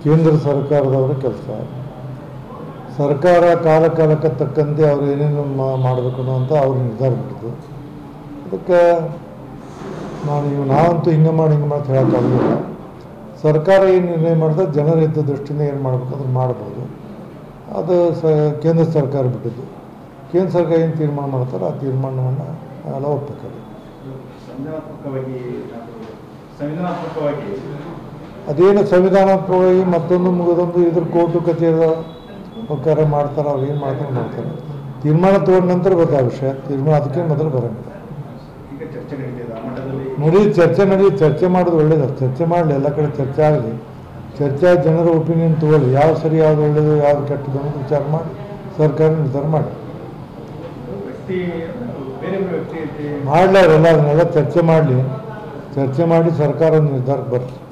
ಕೇಂದ್ರ ಸರ್ಕಾರದವರ ಕೆಲಸ ಸರ್ಕಾರ ಕಾಲ ಕಾಲಕ್ಕೆ ತಕ್ಕಂತೆ ಅವ್ರು ಏನೇನು ಮಾ- ಮಾಡಬೇಕು ಅನ್ನೋಂಥ ಅವ್ರು ನಿರ್ಧಾರ ಬಿಟ್ಟಿದ್ದು ಅದಕ್ಕೆ ನಾನು ಇವು ನಾವಂತೂ ಹಿಂಗೆ ಮಾಡಿ ಹಿಂಗೆ ಮಾಡಿ ಹೇಳೋಕ್ಕಾಗೋದಿಲ್ಲ ಸರ್ಕಾರ ಏನು ನಿರ್ಣಯ ಮಾಡಿದ್ರೆ ಜನರ ಹಿತ ದೃಷ್ಟಿಯಿಂದ ಏನು ಮಾಡಬೇಕು ಅದನ್ನು ಮಾಡ್ಬೋದು ಅದು ಸ ಕೇಂದ್ರ ಸರ್ಕಾರ ಬಿಟ್ಟಿದ್ದು ಕೇಂದ್ರ ಸರ್ಕಾರ ಏನು ತೀರ್ಮಾನ ಮಾಡ್ತಾರೋ ಆ ತೀರ್ಮಾನವನ್ನು ಎಲ್ಲ ಒಪ್ಪಬೇಕಾಗುತ್ತೆ ಸಂವಿಧಾನಾತ್ಮಕವಾಗಿ ಸಂವಿಧಾನಾತ್ಮಕವಾಗಿ ಅದೇನು ಸಂವಿಧಾನಾತ್ಮಕವಾಗಿ ಮತ್ತೊಂದು ಮುಗಿದೊಂದು ಇದ್ರ ಕೋರ್ಟು ಕಚೇರಿ ಕಾರ್ಯ ಮಾಡ್ತಾರೆ ಅವ್ರು ಏನು ಮಾಡ್ತಾರೆ ಮಾಡ್ತಾರೆ ತೀರ್ಮಾನ ತಗೊಂಡ ನಂತರ ಗೊತ್ತಾಗ ವಿಷಯ ತೀರ್ಮಾನ ಅದಕ್ಕೆ ಮೊದಲು ಬರೋಂಗಿಲ್ಲ ಈಗ ಚರ್ಚೆ ನಡೀತಿದೆ ಆ ಮಟ್ಟದಲ್ಲಿ ನೋಡಿ ಚರ್ಚೆ ನಡಿ ಚರ್ಚೆ ಮಾಡೋದು ಒಳ್ಳೇದು ಚರ್ಚೆ ಮಾಡಲಿ ಎಲ್ಲ ಕಡೆ ಚರ್ಚೆ ಆಗಲಿ ಚರ್ಚೆ ಆಗಿ ಜನರ ಒಪಿನಿಯನ್ ತಗೊಳ್ಳಿ ಯಾವ್ದು ಸರಿ ಯಾವ್ದು ಒಳ್ಳೇದು ಯಾವ್ದು ಕೆಟ್ಟದ್ದು ಅನ್ನೋದು ವಿಚಾರ ಮಾಡಿ ಸರ್ಕಾರ ನಿರ್ಧಾರ ಮಾಡಿ ವ್ಯಕ್ತಿ ಬೇರೆ ಬೇರೆ ವ್ಯಕ್ತಿ ಐತಿ ಮಾಡಲಿ ಅವರೆಲ್ಲ ಅದನ್ನೆಲ್ಲ ಚರ್ಚೆ ಮಾಡಲಿ ಚರ್ಚೆ ಮಾಡಿ ಸರ್ಕಾರ ಒಂದು ನಿರ್ಧಾರಕ್ಕೆ ಬರ್ಲಿ